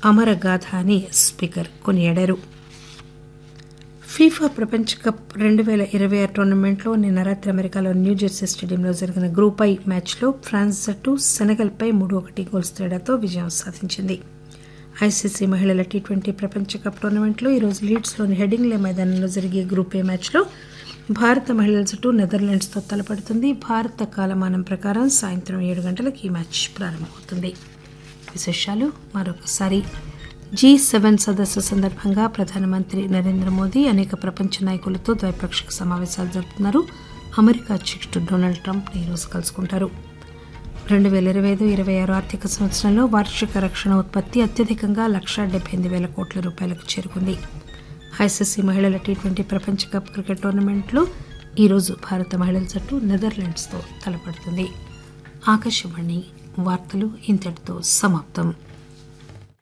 అమరగాథ అని స్పీకర్ కొనియాడారు ఫీఫా ప్రపంచ కప్ రెండు పేల ఇరవై ఆరు టోర్నమెంట్లో నిన్న రాత్రి అమెరికాలో న్యూజెర్సీ స్టేడియంలో జరిగిన గ్రూప్ ఐ మ్యాచ్లో ఫ్రాన్స్ జట్టు సెనెగల్పై మూడు ఒకటి గోల్స్ తేడాతో విజయం సాధించింది ఐసీసీ మహిళల టీ ట్వంటీ ప్రపంచ కప్ టోర్నమెంట్లో ఈరోజు లీడ్స్లోని హెడింగ్లే మైదానంలో జరిగే గ్రూప్ ఏ మ్యాచ్లో భారత మహిళల జట్టు నెదర్లాండ్స్తో తలపడుతుంది భారత కాలమానం ప్రకారం సాయంత్రం ఏడు గంటలకు ఈ మ్యాచ్ ప్రారంభమవుతుంది విశేషాలు మరొకసారి జీ సెవెన్ సదస్సు సందర్భంగా ప్రధానమంత్రి నరేంద్ర మోదీ అనేక ప్రపంచ నాయకులతో ద్వైపాక్షిక సమావేశాలు జరుపుతున్నారు అమెరికా అధ్యక్షుడు డొనాల్డ్ ట్రంప్ ఈరోజు కలుసుకుంటారు రెండు వేల ఇరవై ఐదు ఇరవై ఆరు ఆర్థిక సంవత్సరంలో వార్షిక రక్షణ ఉత్పత్తి అత్యధికంగా లక్షా డెబ్బై ఎనిమిది వేల కోట్ల రూపాయలకు చేరుకుంది ఐసీసీ మహిళల టీ ట్వంటీ ప్రపంచ కప్ క్రికెట్ టోర్నమెంట్లో ఈరోజు భారత మహిళల జట్టు నెదర్లాండ్స్తో తలపడుతుంది ఆకాశవాణి వార్తలు ఇంతటితో సమాప్తం